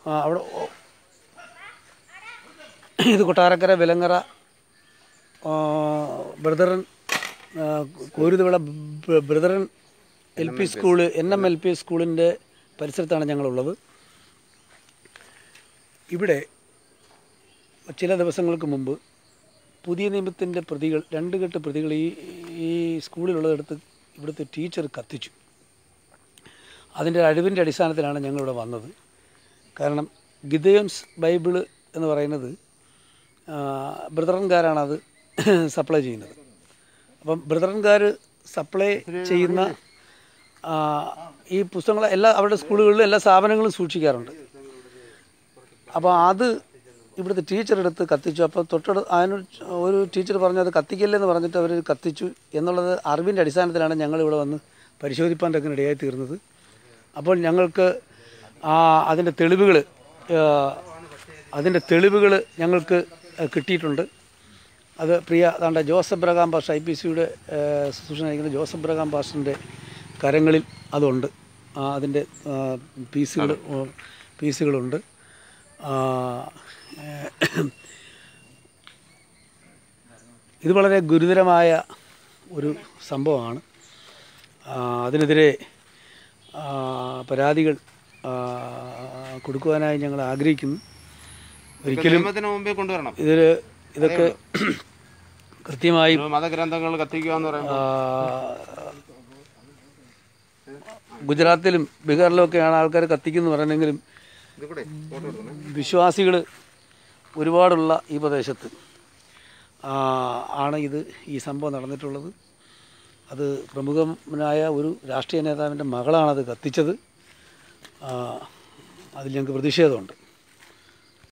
ആ, അവിടെ ഓ- ഇത് കൊട്ടാരക്കര വിലങ്ങറ ആ, ബ്രദറൻ ആ, കോരുതുവിള ബ- brethren L P school N M L P സ്കൂളിൻ്റെ പരിസരത്താണ് ഞങ്ങളുള്ളത് ഇവിടെ ചില ദിവസങ്ങൾക്ക് മുമ്പ് പുതിയ നിയമത്തിൻ്റെ പ്രതികൾ രണ്ട് കെട്ട് പ്രതികൾ ഈ ഈ സ്കൂളിലുള്ളതെടുത്ത് ഇവിടുത്തെ ടീച്ചർ കത്തിച്ചു അതിൻ്റെ അഴിവിൻ്റെ അടിസ്ഥാനത്തിലാണ് ഞങ്ങളിവിടെ വന്നത് കാരണം ഗിദയൻസ് ബൈബിള് എന്ന് പറയുന്നത് ആ, ബ്രദറൻകാരാണ് അത് സപ്ലൈ ചെയ്യുന്നത് അപ്പം ബ്രദറൻകാർ സപ്ലൈ ചെയ്യുന്ന ആ, ഈ പുസ്തകങ്ങൾ എല്ലാ അവരുടെ സ്കൂളുകളിലും എല്ലാ സ്ഥാപനങ്ങളും സൂക്ഷിക്കാറുണ്ട് അപ്പോൾ അത് ഇവിടുത്തെ ടീച്ചർ എടുത്ത് കത്തിച്ചു അപ്പോൾ തൊട്ടടു അതിന് ഒരു ടീച്ചർ പറഞ്ഞു അത് കത്തിക്കല്ലെന്ന് പറഞ്ഞിട്ട് അവർ കത്തിച്ചു എന്നുള്ളത് അറിവിൻ്റെ അടിസ്ഥാനത്തിലാണ് ഞങ്ങൾ ഇവിടെ വന്ന് പരിശോധിപ്പാൻ തന്നെ ഇടയായി തീർന്നത് അപ്പോൾ ഞങ്ങൾക്ക് ആ അതിൻ്റെ തെളിവുകൾ അതിൻ്റെ തെളിവുകൾ ഞങ്ങൾക്ക് കിട്ടിയിട്ടുണ്ട് അത് പ്രിയ താണ്ട ജോസഫ് ബ്രഹാം പാസ്റ്റർ ഐ പി സിയുടെ ശുശ്രൂഷ നയിക്കുന്ന ജോസഫ് ബ്രഹാം പാസ്റ്ററിൻ്റെ കരങ്ങളിൽ അതുണ്ട് ആ, അതിൻ്റെ പീസുകൾ പീസുകളുണ്ട് ആ, ഏഹ്, ഇത് വളരെ ഗുരുതരമായ ഒരു സംഭവമാണ് ആ, അതിനെതിരെ ആ, പരാതികൾ ആ, കൊടുക്കുവാനായി ഞങ്ങൾ ആഗ്രഹിക്കുന്നു ഒരിക്കലും നിയമത്തിന് മുമ്പേ കൊണ്ടുവരണം ഇതിൽ ഇതൊക്കെ കൃത്യമായും ഒരു മതഗ്രന്ഥങ്ങൾ കത്തിക്കുക എന്ന് പറയുമ്പോൾ ആ, ഗുജറാത്തിലും ബീഹാറിലും ഒക്കെയാണ് ആൾക്കാർ കത്തിക്കുന്നു പറയണമെങ്കിലും ഇത് കൂടെ ഫോട്ടോ എടുക്കണം വിശ്വാസികൾ ഒരുപാടുള്ള ഈ പ്രദേശത്ത് ആ, ആണ് ഇത് ഈ സംഭവം നടന്നിട്ടുള്ളത് അത് പ്രമുഖനായ ഒരു രാഷ്ട്രീയ നേതാവിൻ്റെ മകളാണത് കത്തിച്ചത് ആ, അതിൽ ഞങ്ങൾക്ക് പ്രതിഷേധമുണ്ട്